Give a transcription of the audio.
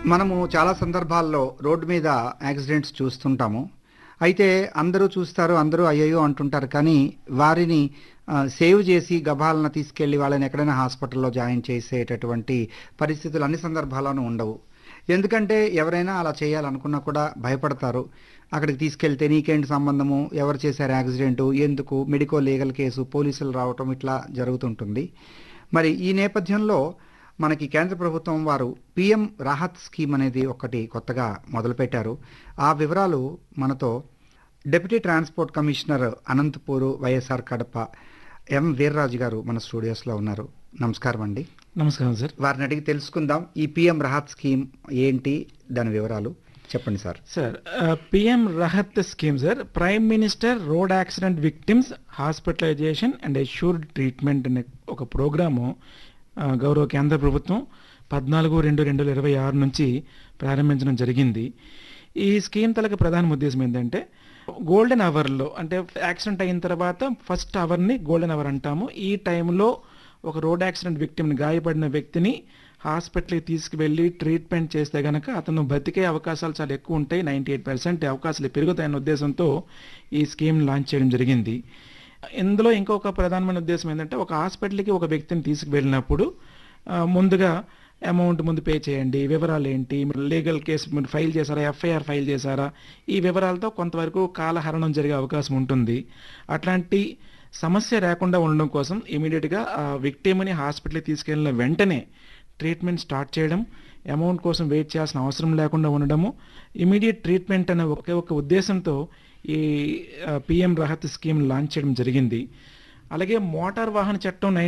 మనము చాలా సందర్భాల్లో రోడ్డు మీద యాక్సిడెంట్స్ చూస్తుంటాము అయితే అందరూ చూస్తారు అందరూ అయ్యయ్యో అంటుంటారు కానీ వారిని ఆ, సేవ్ చేసి గభాలను తీసుకెళ్లి వాళ్ళని ఎక్కడైనా హాస్పిటల్లో జాయిన్ చేసేటటువంటి పరిస్థితులు అన్ని సందర్భాల్లోనూ ఉండవు ఎందుకంటే ఎవరైనా అలా చేయాలనుకున్నా కూడా భయపడతారు అక్కడికి తీసుకెళ్తే నీకేంటి సంబంధము ఎవరు చేశారు యాక్సిడెంటు ఎందుకు మెడికో లీగల్ కేసు పోలీసులు రావటం ఇట్లా జరుగుతుంటుంది మరి ఈ నేపథ్యంలో మనకి కేంద్ర ప్రభుత్వం వారు పిఎం రాహత్ స్కీమ్ అనేది ఒకటి కొత్తగా మొదలుపెట్టారు ఆ వివరాలు మనతో deputy transport commissioner Anantapur YSR Kadapa M Veerraju garu మన స్టూడియోస్లో ఉన్నారు నమస్కారం అండి నమస్కారం సార్ వారిని అడిగి తెలుసుకుందాం ఈ పిఎం రాహత్ స్కీమ్ ఏంటి దాని వివరాలు చెప్పండి sir sir PM Rahat scheme sir prime minister road accident victims hospitalisation and assured treatment అనే ఒక ప్రోగ్రాము ఆ, గౌరవ కేంద్ర ప్రభుత్వం పద్నాలుగు రెండు రెండు వేల ఇరవై ఆరు నుంచి ప్రారంభించడం జరిగింది ఈ స్కీమ్ తలక ప్రధాన ఉద్దేశం ఏంటంటే గోల్డెన్ అవర్లో అంటే యాక్సిడెంట్ అయిన తర్వాత ఫస్ట్ అవర్ని గోల్డెన్ అవర్ అంటాము ఈ టైంలో ఒక రోడ్ యాక్సిడెంట్ విక్టిమ్ని గాయపడిన వ్యక్తిని హాస్పిటల్కి తీసుకువెళ్ళి ట్రీట్మెంట్ చేస్తే గనక అతను బతికే అవకాశాలు చాలా ఎక్కువ ఉంటాయి నైంటీ ఎయిట్ పర్సెంట్ అవకాశాలు పెరుగుతాయన్న ఉద్దేశంతో ఈ స్కీమ్ లాంచ్ చేయడం జరిగింది ఇందులో ఇంకొక ప్రధానమైన ఉద్దేశం ఏంటంటే ఒక హాస్పిటల్కి ఒక వ్యక్తిని తీసుకువెళ్ళినప్పుడు ఆ, ముందుగా అమౌంట్ ముందు పే చేయండి వివరాలు ఏంటి లీగల్ కేసు మీరు ఫైల్ చేశారా ఎఫ్ఐఆర్ ఫైల్ చేశారా ఈ వివరాలతో కొంతవరకు కాలహరణం జరిగే అవకాశం ఉంటుంది అట్లాంటి సమస్య రాకుండా ఉండడం కోసం ఇమీడియట్గా ఆ విక్టిమ్ని హాస్పిటల్కి తీసుకెళ్ళిన వెంటనే ట్రీట్మెంట్ స్టార్ట్ చేయడం అమౌంట్ కోసం వెయిట్ చేయాల్సిన అవసరం లేకుండా ఉండడము ఇమీడియట్ ట్రీట్మెంట్ అనే ఒకే ఒక ఉద్దేశంతో ఈ పిఎం రహత్ స్కీమ్ లాంచ్ చేయడం జరిగింది అలాగే మోటార్ వాహన చట్టం